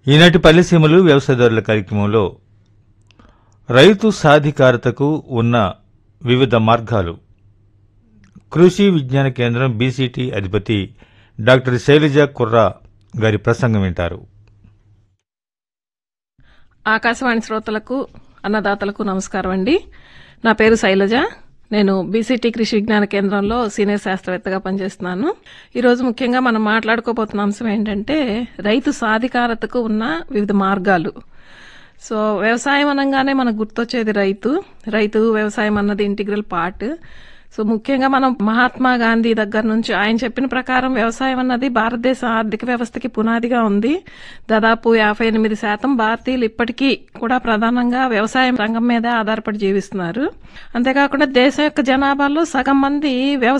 ఈనాటి పల్లెసీమలు వ్యవసాయదారుల కార్యక్రమంలో రైతు సాధికారతకు ఉన్న వివిధ మార్గాలు కృషి విజ్ఞాన కేంద్రం బీసీటీ అధిపతి డాక్టర్ శైలజ కుర్రా గారి ప్రసంగం వింటారు ఆకాశవాణి శ్రోతలకు అన్నదాతలకు నమస్కారం అండి నా పేరు శైలజ నేను బీసీటీ కృషి విజ్ఞాన కేంద్రంలో సీనియర్ శాస్త్రవేత్తగా పనిచేస్తున్నాను ఈరోజు ముఖ్యంగా మనం మాట్లాడుకోబోతున్న అంశం ఏంటంటే రైతు సాధికారతకు ఉన్న వివిధ మార్గాలు సో వ్యవసాయం అనగానే మనకు గుర్తొచ్చేది రైతు రైతు వ్యవసాయం అన్నది ఇంటిగ్రల్ పార్ట్ సో ముఖ్యంగా మనం మహాత్మా గాంధీ దగ్గర నుంచి ఆయన చెప్పిన ప్రకారం వ్యవసాయం అన్నది భారతదేశ ఆర్థిక వ్యవస్థకి పునాదిగా ఉంది దాదాపు యాభై ఎనిమిది శాతం భారతీయులు ఇప్పటికీ కూడా ప్రధానంగా వ్యవసాయం రంగం మీద ఆధారపడి జీవిస్తున్నారు అంతేకాకుండా దేశం యొక్క జనాభాలో సగం మంది వ్యవసాయ